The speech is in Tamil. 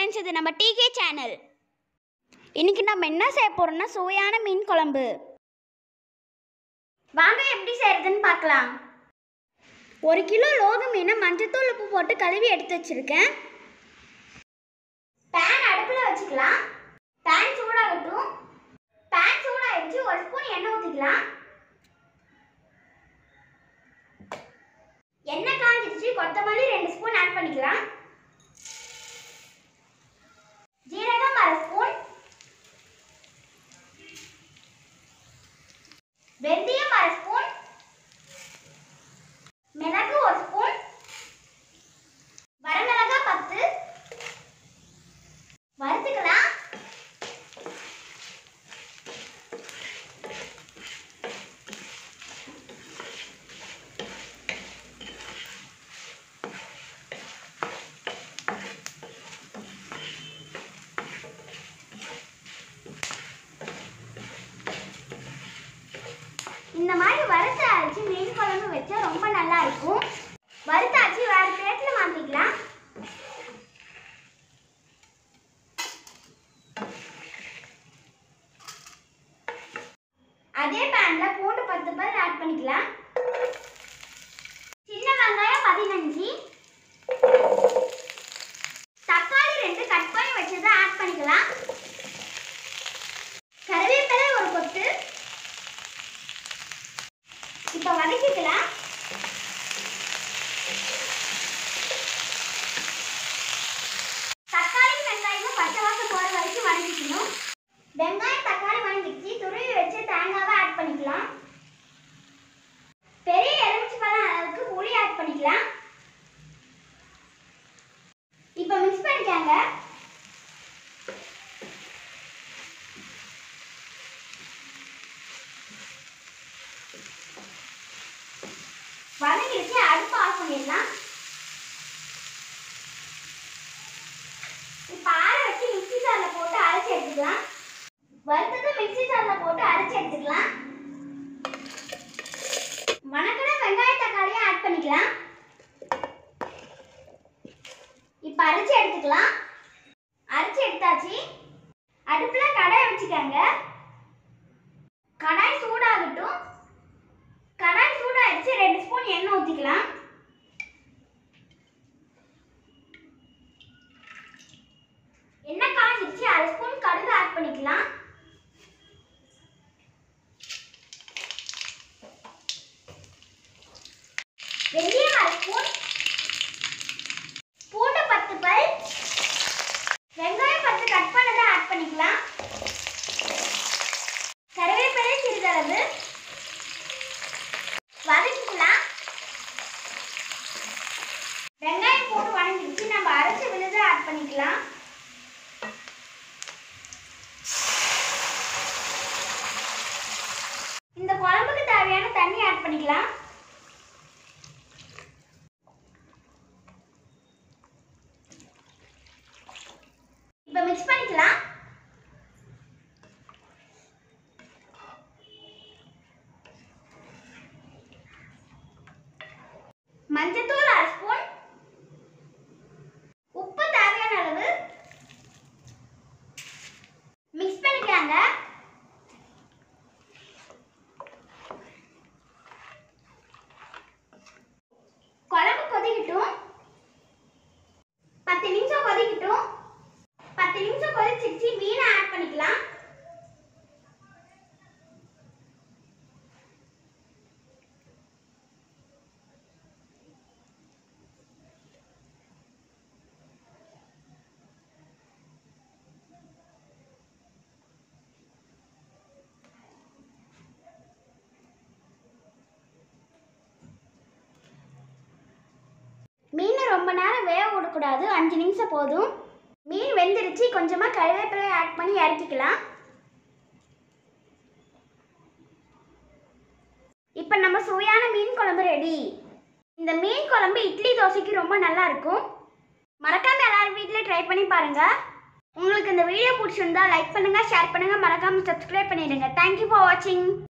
ஃப்ரெண்ட்ஸ் இது நம்ம டிகே சேனல் இன்னைக்கு நம்ம என்ன செய்ய போறோம்னா சுவையான மீன் குழம்பு வாங்க எப்படி செய்யறதுன்னு பார்க்கலாம் ஒரு கிலோ லோக மீனை மஞ்சத்தூள் உப்பு போட்டு கழுவி எடுத்து வச்சிருக்கேன் பேன் அடுப்பில் வச்சுக்கலாம் பேன் சூடாகட்டும் பேன் சூடாகிடுச்சு ஒரு ஸ்பூன் எண்ணெய் ஊற்றிக்கலாம் எண்ணெய் காஞ்சிடுச்சு கொத்தமல்லி ரெண்டு ஸ்பூன் ஆட் பண்ணிக்கலாம் ஜீரகம் அரை ஸ்பூன் வெந்தயம் அரை ஸ்பூன் மிளகு ஒரு ஸ்பூன் வரமிளகா பத்து வறுத்துக்கலாம் இந்த மாதிரி வறுத்த அரைச்சி மீன் குழம்பு வச்சா ரொம்ப நல்லா இருக்கும் வறுத்த அரைச்சி வேற பிளேட்ல மாத்திக்கலாம் அதே பேன்ல பூண்டு பத்து பல் ஆட் பண்ணிக்கலாம் சின்ன வெங்காயம் பதினஞ்சு தக்காளி ரெண்டு கட் பண்ணி வச்சதை ஆட் பண்ணிக்கலாம் கருவேப்பிலை ஒரு கொத்து இப்போ வதக்கிக்கலாம் தக்காளி வெங்காயமும் பச்சை வாசம் போகிற வரைக்கும் வதக்கிக்கணும் வெங்காயம் தக்காளி வதங்கிச்சு துருவி வச்சு தேங்காவை ஆட் பண்ணிக்கலாம் பெரிய எலுமிச்சை பழம் அளவுக்கு புளி ஆட் பண்ணிக்கலாம் இப்போ மிக்ஸ் பண்ணிக்காங்க வதங்கிடுச்சு அடுப்பு ஆஃப் பண்ணிடலாம் இப்போ ஆற வச்சு மிக்ஸி ஜாரில் போட்டு அரைச்சி எடுத்துக்கலாம் வறுத்ததை மிக்ஸி ஜாரில் போட்டு அரைச்சி எடுத்துக்கலாம் வணக்கின வெங்காய தக்காளியை ஆட் பண்ணிக்கலாம் இப்போ அரைச்சி எடுத்துக்கலாம் அரைச்சி எடுத்தாச்சு அடுப்பில் கடாய் வச்சுக்கோங்க கடாய் சூடாகட்டும் கடாய் சூடாயிடுச்சு ரெண்டு ஸ்பூன் எண்ணெய் ஊற்றிக்கலாம் எண்ணெய் காஞ்சிருச்சு அரை ஸ்பூன் கடுகு ஆட் பண்ணிக்கலாம் வெந்தயம் அரை ஸ்பூன் பூண்டு பத்து பல் வெங்காயம் பத்து கட் பண்ணதை ஆட் பண்ணிக்கலாம் கருவேப்பிலை சிறிதளவு வதக்கிக்கலாம் வெங்காயம் போட்டு வதங்கிடுச்சு நம்ம அரைச்ச விழுது ஆட் பண்ணிக்கலாம் இந்த குழம்புக்கு தேவையான தண்ணி ஆட் பண்ணிக்கலாம் இப்போ மிக்ஸ் பண்ணிக்கலாம் மஞ்சத்தூள் அரை ஸ்பூன் உப்பு தேவையான அளவு மிக்ஸ் பண்ணிக்கலாங்க குழம்பு கொதிக்கட்டும் பத்து நிமிஷம் கொதிக்கட்டும் பத்து நிமிஷம் கொதிச்சிருச்சு மீனை ஆட் பண்ணிக்கலாம் மீனை ரொம்ப நேரம் வேக விடக்கூடாது அஞ்சு நிமிஷம் போதும் மீன் வெந்துருச்சு கொஞ்சமாக கருவேப்பிலை ஆட் பண்ணி இறக்கிக்கலாம் இப்போ நம்ம சுவையான மீன் குழம்பு ரெடி இந்த மீன் குழம்பு இட்லி தோசைக்கு ரொம்ப நல்லா இருக்கும் மறக்காம எல்லாரும் வீட்டில் ட்ரை பண்ணி பாருங்க உங்களுக்கு இந்த வீடியோ பிடிச்சிருந்தா லைக் பண்ணுங்க ஷேர் பண்ணுங்க மறக்காம சப்ஸ்கிரைப் பண்ணிடுங்க தேங்க்யூ ஃபார் வாட்சிங்